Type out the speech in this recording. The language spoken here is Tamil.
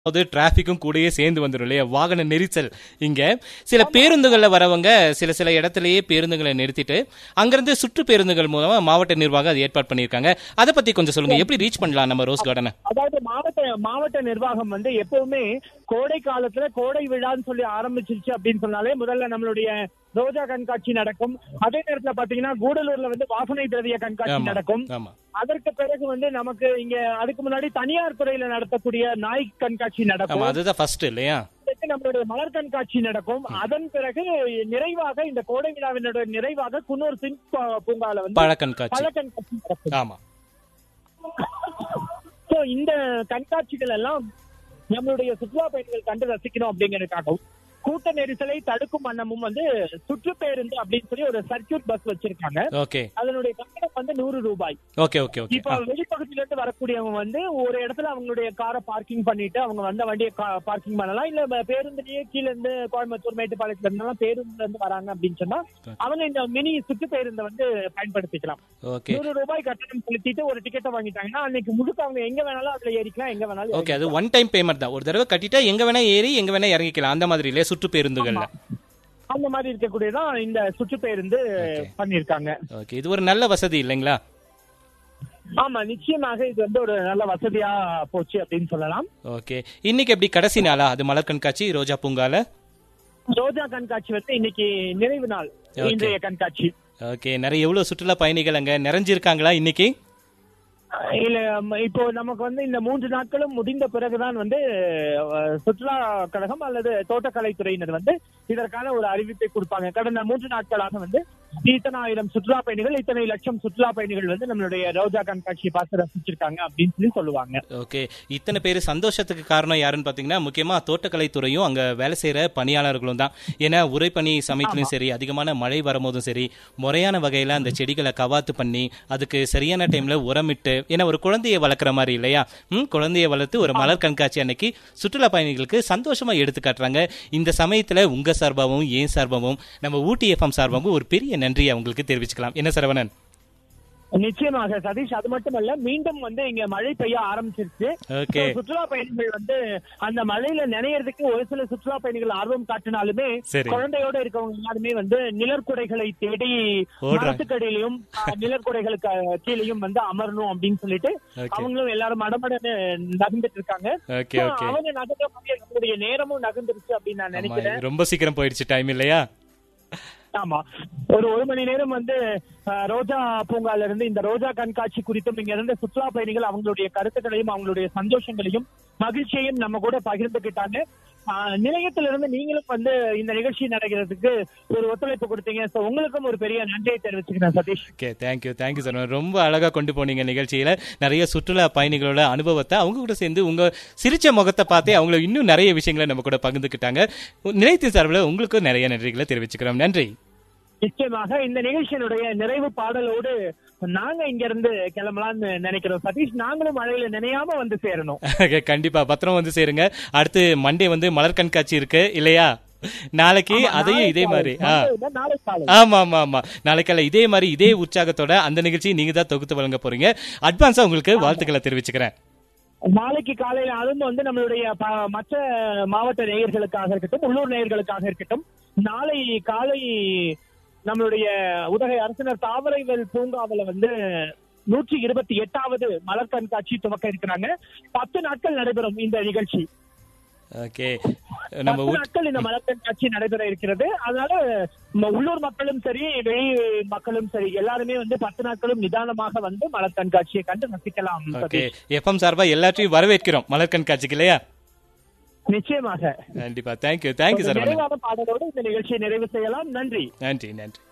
போது டிராஃபிக்கும் கூடயே சேர்ந்து வந்துடும் இல்லையா வாகன நெரிசல் இங்க சில பேருந்துகள்ல வரவங்க சில சில இடத்துலயே பேருந்துகளை நிறுத்திட்டு அங்கிருந்து சுற்று பேருந்துகள் மூலமா மாவட்ட நிர்வாகம் அது ஏற்பாடு பண்ணியிருக்காங்க அதை பத்தி கொஞ்சம் சொல்லுங்க எப்படி ரீச் பண்ணலாம் நம்ம ரோஸ் கார்டனை அதாவது மாவட்ட மாவட்ட நிர்வாகம் வந்து எப்பவுமே கோடை காலத்துல கோடை விழான்னு சொல்லி ஆரம்பிச்சிருச்சு அப்படின்னு சொன்னாலே முதல்ல நம்மளுடைய ரோஜா கண்காட்சி நடக்கும் அதே நேரத்துல பாத்தீங்கன்னா கூடலூர்ல வந்து வாசனை திரவிய கண்காட்சி ஆமா நடக்கும் ஆமா அதற்கு பிறகு வந்து நமக்கு இங்க அதுக்கு முன்னாடி தனியார் துறையில நடத்தக்கூடிய நாய் கண்காட்சி ஆமா நடக்கும் அதுதான் ஃபர்ஸ்ட் இல்லையா அடுத்து நம்மளுடைய மலர் கண்காட்சி நடக்கும் அதன் பிறகு நிறைவாக இந்த கோடை விழாவினுடைய நிறைவாக குன்னூர் சிங் பூங்கால வந்து பழ கண்காட்சி பல கண்காட்சி நடக்கும் ஆமா சோ இந்த கண்காட்சிகள் எல்லாம் நம்மளுடைய சுற்றுலா பயணிகள் கண்டு ரசிக்கணும் அப்படிங்கறதுக்காகவும் கூட்ட நெரிசலை தடுக்கும் வண்ணமும் வந்து சுற்றுப்பேருந்து அப்படின்னு சொல்லி ஒரு சர்க்கியூட் பஸ் வச்சிருக்காங்க ஓகே அதனுடைய கட்டணம் வந்து நூறு ரூபாய் ஓகே ஓகே ஓகே இப்ப வெளிப்பகுதியில இருந்து வரக்கூடியவங்க வந்து ஒரு இடத்துல அவங்களுடைய காரை பார்க்கிங் பண்ணிட்டு அவங்க வந்த வண்டியை பார்க்கிங் பண்ணலாம் இல்ல பேருந்துலயே கீழ இருந்து கோயம்புத்தூர் மேட்டுப்பாளையத்துல இருந்தாலும் பேருந்துல இருந்து வராங்க அப்படின்னு சொன்னா அவங்க இந்த மினி சுற்று பேருந்தை வந்து பயன்படுத்திக்கலாம் ஓகே நூறு ரூபாய் கட்டணம் செலுத்திட்டு ஒரு டிக்கெட்டை வாங்கிட்டாங்கன்னா அன்னைக்கு முழுக்க அவங்க எங்க வேணாலும் அதுல ஏறிக்கலாம் எங்க வேணாலும் ஓகே அது ஒன் டைம் பேமெண்ட் தான் ஒரு தடவை கட்டிட்டா எங்க வேணா ஏறி எங்க வேணா இறங்கிக்கலாம் அந்த மாதிரி இல்லையா சுற்று பேருந்துகள்ல அந்த மாதிரி இருக்கக்கூடியதான் இந்த சுற்றுப்பேருந்து பண்ணிருக்காங்க ஓகே இது ஒரு நல்ல வசதி இல்லைங்களா ஆமா நிச்சயமாக இது வந்து ஒரு நல்ல வசதியா போச்சு அப்படின்னு சொல்லலாம் ஓகே இன்னைக்கு எப்படி கடைசி நாளா அது மலர் கண்காட்சி ரோஜா பூங்கால ரோஜா கண்காட்சி வந்து இன்னைக்கு நிறைவு நாள் இன்றைய கண்காட்சி ஓகே நிறைய எவ்வளவு சுற்றுலா பயணிகள் அங்க நிறைஞ்சிருக்காங்களா இன்னைக்கு இல்ல ம, இப்போ நமக்கு வந்து இந்த மூன்று நாட்களும் முடிந்த பிறகுதான் வந்து அஹ், சுற்றுலா கழகம் அல்லது தோட்டக்கலைத்துறையினர் வந்து இதற்கான ஒரு அறிவிப்பை கொடுப்பாங்க கடந்த மூன்று நாட்களாக வந்து இத்தனை ஆயிரம் சுற்றுலா பயணிகள் இத்தனை லட்சம் சுற்றுலா பயணிகள் வந்து நம்மளுடைய ரோஜா கண்காட்சியை பார்த்து ரசிச்சிருக்காங்க அப்படின்னு சொல்லி சொல்லுவாங்க ஓகே இத்தனை பேர் சந்தோஷத்துக்கு காரணம் யாருன்னு பாத்தீங்கன்னா முக்கியமா தோட்டக்கலைத்துறையும் அங்க வேலை செய்யற பணியாளர்களும் தான் ஏன்னா உரைப்பணி சமயத்திலும் சரி அதிகமான மழை வரும்போதும் சரி முறையான வகையில அந்த செடிகளை கவாத்து பண்ணி அதுக்கு சரியான டைம்ல உரமிட்டு ஏன்னா ஒரு குழந்தையை வளர்க்குற மாதிரி இல்லையா ம் குழந்தையை வளர்த்து ஒரு மலர் கண்காட்சி அன்னைக்கு சுற்றுலா பயணிகளுக்கு சந்தோஷமா எடுத்து காட்டுறாங்க இந்த சமயத்துல உங்க சார்பாகவும் ஏன் சார்பாகவும் நம்ம ஊட்டி எஃப்எம் சார்பாகவும் ஒரு பெரிய நன்றியை அவங்களுக்கு தெரிவிச்சுக்கலாம் என்ன சரவணன் நிச்சயமாக சதீஷ் அது மட்டுமல்ல மீண்டும் வந்து இங்க மழை பெய்ய ஆரம்பிச்சிருச்சு ஓகே So, சுற்றுலா பயணிகள் வந்து அந்த மழையில நினையறதுக்கு ஒரு சில சுற்றுலா பயணிகள் ஆர்வம் காட்டினாலுமே சரி. குழந்தையோட இருக்கவங்க எல்லாருமே வந்து நிழற்குடைகளை தேடி ஓடுறாங்க. மரத்துக்கடியிலையும் அஹ், நிழற்குடைகளுக்கு அஹ், கீழேயும் வந்து அமரணும் அப்படின்னு சொல்லிட்டு ஓகே அவங்களும் எல்லாரும் மடமடன்னு நகர்ந்துட்டு இருக்காங்க ஓகே So, ஓகே அவங்க நகர்ற மாதிரி நம்மளுடைய நேரமும் நகர்ந்துருச்சு அப்படின்னு நான் ஆமா, நினைக்கிறேன் இது ரொம்ப சீக்கிரம் போயிடுச்சு டைம் இல்லையா ஆமா ஒரு ஒரு மணி நேரம் வந்து அஹ், ரோஜா பூங்கால இருந்து இந்த ரோஜா கண்காட்சி குறித்தும் இங்க இருந்த சுற்றுலா பயணிகள் அவங்களுடைய கருத்துக்களையும் அவங்களுடைய சந்தோஷங்களையும் மகிழ்ச்சியையும் நம்ம கூட பகிர்ந்துக்கிட்டாங்க அஹ், நிலையத்திலிருந்து நீங்களும் வந்து இந்த நிகழ்ச்சி நடக்கிறதுக்கு ஒரு ஒத்துழைப்பு கொடுத்தீங்க சோ உங்களுக்கும் ஒரு பெரிய நன்றியை தெரிவிச்சுக்கிறேன் Sathish okay thank you thank you sir ரொம்ப அழகா கொண்டு போனீங்க நிகழ்ச்சியில நிறைய சுற்றுலா பயணிகளோட அனுபவத்தை அவங்க கூட சேர்ந்து உங்க சிரிச்ச முகத்தை பார்த்தே அவங்கள இன்னும் நிறைய விஷயங்களை நம்ம கூட பகிர்ந்துக்கிட்டாங்க நிலையத்தின் சார்பில் உங்களுக்கும் நிறைய நன்றிகளை தெரிவிச்சுக்கிறோம் நன்றி நிச்சயமாக இந்த நிகழ்ச்சியினுடைய நிறைவு பாடலோடு நாங்க இங்க இருந்து கிளம்பலாம்னு நினைக்கிறோம் சதீஷ் நாங்களும் மழையில நினையாம வந்து சேரணும் Okay, கண்டிப்பா பத்திரம் வந்து சேருங்க அடுத்து மண்டே வந்து மலர் கண்காட்சி இருக்கு இல்லையா நாளைக்கு அதையும் இதே மாதிரி ஆ நாளை காலை ஆமா ஆமா ஆமா நாளைக்கால இதே மாதிரி இதே உற்சாகத்தோட அந்த நிகழ்ச்சியை நீங்க தான் தொகுத்து வழங்க போறீங்க அட்வான்ஸா உங்களுக்கு வாழ்த்துக்களை தெரிவிச்சுக்கிறேன் நாளைக்கு காலையில அதுவும் வந்து நம்மளுடைய ப- மற்ற மாவட்ட நேயர்களுக்காக இருக்கட்டும் உள்ளூர் நேயர்களுக்காக இருக்கட்டும் நாளை காலை நம்மளுடைய உதகை அரசினர் தாவரைவல் பூங்காவில் வந்து நூற்றி இருபத்தி எட்டாவது மலர் கண்காட்சி துவக்க இருக்கிறாங்க பத்து நாட்கள் நடைபெறும் இந்த நிகழ்ச்சி ஓகே நம்ம பத்து ஊட்- நாட்கள் இந்த மலர் கண்காட்சி நடைபெற இருக்கிறது அதனால ம- உள்ளூர் மக்களும் சரி வெளி மக்களும் சரி எல்லாருமே வந்து பத்து நாட்களும் நிதானமாக வந்து மலர் கண்காட்சியை கண்டு ரசிக்கலாம் ஓகே சதீஷ். எஃப்எம் சார்பா எல்லாத்தையும் வரவேற்கிறோம் மலர் கண்காட்சிக்கு இல்லையா நிச்சயமாக கண்டிப்பா தேங்க்யூ தேங்க்யூ சார் நிறைவான பாடலோடு இந்த நிகழ்ச்சியை நிறைவு செய்யலாம் நன்றி நன்றி நன்றி